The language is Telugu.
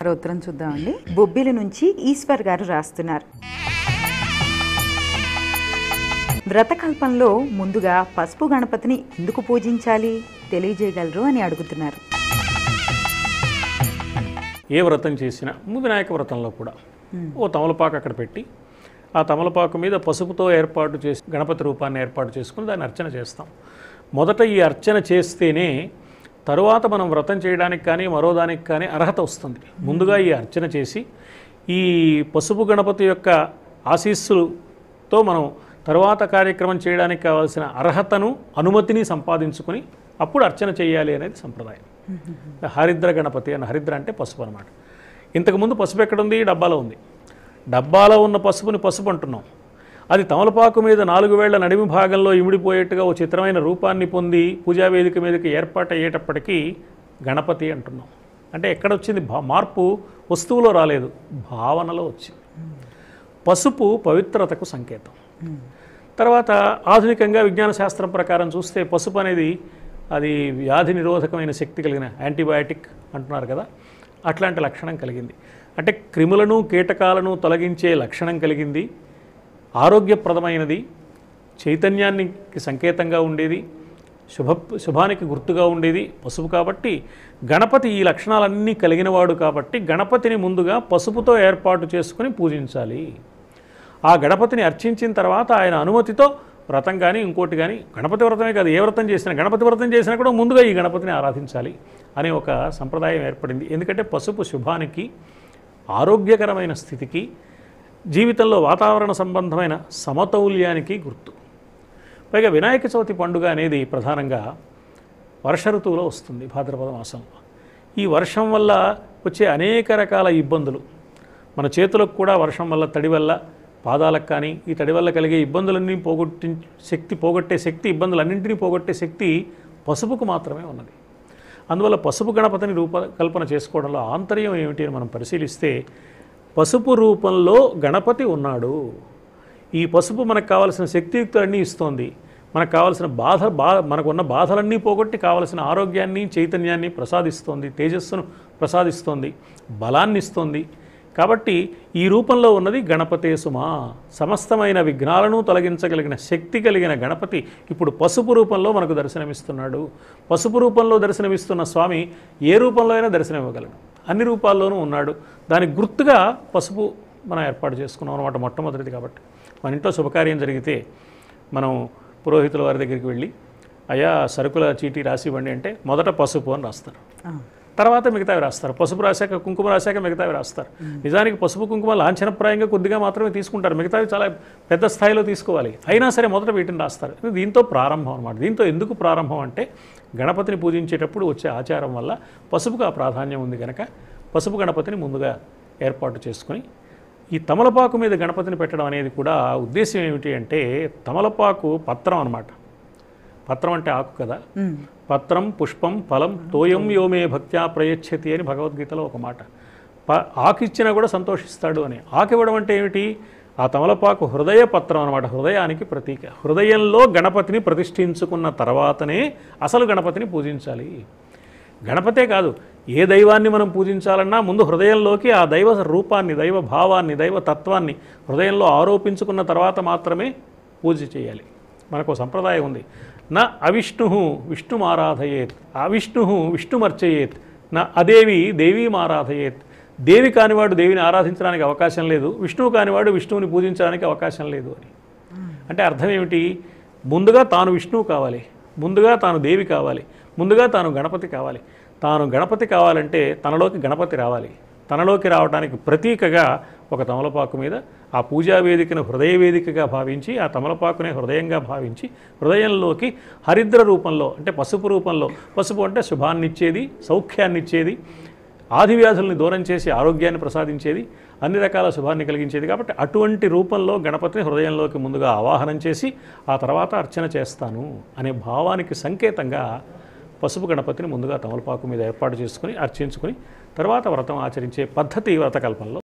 మరో ఉత్తరం చూద్దామండి బొబ్బిలి నుంచి ఈశ్వర్ గారు రాస్తున్నారు వ్రతకల్పంలో ముందుగా పసుపు గణపతిని ఎందుకు పూజించాలి తెలియజేయగలరు అని అడుగుతున్నారు ఏ వ్రతం చేసినా వినాయక వ్రతంలో కూడా ఓ తమలపాకు అక్కడ పెట్టి ఆ తమలపాకు మీద పసుపుతో ఏర్పాటు చేసి గణపతి రూపాన్ని ఏర్పాటు చేసుకుని దాన్ని అర్చన చేస్తాం మొదట ఈ అర్చన చేస్తేనే తరువాత మనం వ్రతం చేయడానికి కానీ మరో దానికి కానీ అర్హత వస్తుంది ముందుగా ఈ అర్చన చేసి ఈ పసుపు గణపతి యొక్క ఆశీస్సులతో మనం తరువాత కార్యక్రమం చేయడానికి కావాల్సిన అర్హతను అనుమతిని సంపాదించుకుని అప్పుడు అర్చన చేయాలి అనేది సంప్రదాయం హరిద్ర గణపతి అని హరిద్ర అంటే పసుపు అనమాట ఇంతకుముందు పసుపు ఎక్కడుంది డబ్బాలో ఉంది డబ్బాలో ఉన్న పసుపుని పసుపు అంటున్నాం అది తమలపాకు మీద నాలుగు వేళ్ల నడిమి భాగంలో ఇమిడిపోయేట్టుగా ఓ చిత్రమైన రూపాన్ని పొంది పూజా వేదిక మీదకి ఏర్పాటు అయ్యేటప్పటికీ గణపతి అంటున్నాం అంటే ఎక్కడ వచ్చింది భా- మార్పు వస్తువులో రాలేదు భావనలో వచ్చింది పసుపు పవిత్రతకు సంకేతం తర్వాత ఆధునికంగా విజ్ఞాన శాస్త్రం ప్రకారం చూస్తే పసుపు అనేది అది వ్యాధి నిరోధకమైన శక్తి కలిగిన యాంటీబయాటిక్ అంటున్నారు కదా అట్లాంటి లక్షణం కలిగింది అంటే క్రిములను కీటకాలను తొలగించే లక్షణం కలిగింది ఆరోగ్యప్రదమైనది చైతన్యానికి సంకేతంగా ఉండేది శుభ శుభానికి గుర్తుగా ఉండేది పసుపు కాబట్టి గణపతి ఈ లక్షణాలన్నీ కలిగినవాడు కాబట్టి గణపతిని ముందుగా పసుపుతో ఏర్పాటు చేసుకుని పూజించాలి ఆ గణపతిని అర్చించిన తర్వాత ఆయన అనుమతితో వ్రతం కానీ ఇంకోటి కానీ గణపతి వ్రతమే కాదు ఏ వ్రతం చేసినా గణపతి వ్రతం చేసినా కూడా ముందుగా ఈ గణపతిని ఆరాధించాలి అనే ఒక సంప్రదాయం ఏర్పడింది ఎందుకంటే పసుపు శుభానికి ఆరోగ్యకరమైన స్థితికి జీవితంలో వాతావరణ సంబంధమైన సమతౌల్యానికి గుర్తు పైగా వినాయక చవితి పండుగ అనేది ప్రధానంగా వర్ష ఋతువులో వస్తుంది భాద్రపద మాసంలో ఈ వర్షం వల్ల వచ్చే అనేక రకాల ఇబ్బందులు మన చేతులకు కూడా వర్షం వల్ల తడి వల్ల పాదాలకు కానీ ఈ తడి వల్ల కలిగే ఇబ్బందులన్నీ పోగొట్టి శక్తి పోగొట్టే శక్తి ఇబ్బందులన్నింటినీ పోగొట్టే శక్తి పసుపుకు మాత్రమే ఉన్నది అందువల్ల పసుపు గణపతిని రూపకల్పన చేసుకోవడంలో ఆంతర్యం ఏమిటి అని మనం పరిశీలిస్తే పసుపు రూపంలో గణపతి ఉన్నాడు ఈ పసుపు మనకు కావాల్సిన శక్తియుక్తులన్నీ ఇస్తోంది మనకు కావాల్సిన బాధ బా మనకున్న బాధలన్నీ పోగొట్టి కావలసిన ఆరోగ్యాన్ని చైతన్యాన్ని ప్రసాదిస్తోంది తేజస్సును ప్రసాదిస్తోంది బలాన్ని ఇస్తోంది కాబట్టి ఈ రూపంలో ఉన్నది గణపతే సుమా సమస్తమైన విఘ్నాలను తొలగించగలిగిన శక్తి కలిగిన గణపతి ఇప్పుడు పసుపు రూపంలో మనకు దర్శనమిస్తున్నాడు పసుపు రూపంలో దర్శనమిస్తున్న స్వామి ఏ రూపంలో అయినా దర్శనమివ్వగలడు అన్ని రూపాల్లోనూ ఉన్నాడు దానికి గుర్తుగా పసుపు మనం ఏర్పాటు చేసుకున్నాం అనమాట మొట్టమొదటిది కాబట్టి మన ఇంట్లో శుభకార్యం జరిగితే మనం పురోహితుల వారి దగ్గరికి వెళ్ళి అయ్యా సరుకుల చీటీ రాసి ఇవ్వండి అంటే మొదట పసుపు అని రాస్తారు ఆ, తర్వాత మిగతావి రాస్తారు పసుపు రాశాక కుంకుమ రాశాక మిగతావి రాస్తారు నిజానికి పసుపు కుంకుమ లాంఛనప్రాయంగా కొద్దిగా మాత్రమే తీసుకుంటారు మిగతావి చాలా పెద్ద స్థాయిలో తీసుకోవాలి అయినా సరే మొదట వీటిని రాస్తారు ఇది దీంతో ప్రారంభం అనమాట దీంతో ఎందుకు ప్రారంభం అంటే గణపతిని పూజించేటప్పుడు వచ్చే ఆచారం వల్ల పసుపుకు ఆ ప్రాధాన్యం ఉంది కనుక పసుపు గణపతిని ముందుగా ఏర్పాటు చేసుకొని ఈ తమలపాకు మీద గణపతిని పెట్టడం అనేది కూడా ఉద్దేశం ఏమిటి అంటే తమలపాకు పత్రం అన్నమాట పత్రం అంటే ఆకు కదా ఉమ్, పత్రం పుష్పం ఫలం తోయం యోమే భక్త్యా ప్రయచ్చతి అని భగవద్గీతలో ఒక మాట ప ఆకిచ్చినా కూడా సంతోషిస్తాడు అని ఆకివ్వడం అంటే ఏమిటి ఆ తమలపాకు హృదయ పత్రం అనమాట హృదయానికి ప్రతీక హృదయంలో గణపతిని ప్రతిష్ఠించుకున్న తర్వాతనే అసలు గణపతిని పూజించాలి గణపతే కాదు ఏ దైవాన్ని మనం పూజించాలన్నా ముందు హృదయంలోకి ఆ దైవ రూపాన్ని దైవ భావాన్ని దైవ తత్వాన్ని హృదయంలో ఆరోపించుకున్న తర్వాత మాత్రమే పూజ చేయాలి మనకు ఓ సంప్రదాయం ఉంది నా అవిష్ణు విష్ణుమారాధయేత్ అవిష్ణు విష్ణుమర్చయేత్ నా అదేవి దేవీమారాధయేత్ దేవి కానివాడు దేవిని ఆరాధించడానికి అవకాశం లేదు విష్ణువు కానివాడు విష్ణువుని పూజించడానికి అవకాశం లేదు అని అంటే అర్థం ఏమిటి ముందుగా తాను విష్ణువు కావాలి ముందుగా తాను దేవి కావాలి ముందుగా తాను గణపతి కావాలి తాను గణపతి కావాలంటే తనలోకి గణపతి రావాలి తనలోకి రావడానికి ప్రతీకగా ఒక తమలపాకు మీద ఆ పూజా వేదికను హృదయ వేదికగా భావించి ఆ తమలపాకునే హృదయంగా భావించి హృదయంలోకి హరిద్ర రూపంలో అంటే పసుపు రూపంలో పసుపు అంటే శుభాన్నిచ్చేది సౌఖ్యాన్నిచ్చేది ఆది వ్యాధుల్ని దూరం చేసి ఆరోగ్యాన్ని ప్రసాదించేది అన్ని రకాల శుభాన్ని కలిగించేది కాబట్టి అటువంటి రూపంలో గణపతిని హృదయంలోకి ముందుగా ఆవాహనం చేసి ఆ తర్వాత అర్చన చేస్తాను అనే భావానికి సంకేతంగా పసుపు గణపతిని ముందుగా తమలపాకు మీద ఏర్పాటు చేసుకుని అర్చించుకుని తర్వాత వ్రతం ఆచరించే పద్ధతి వ్రతకల్పంలో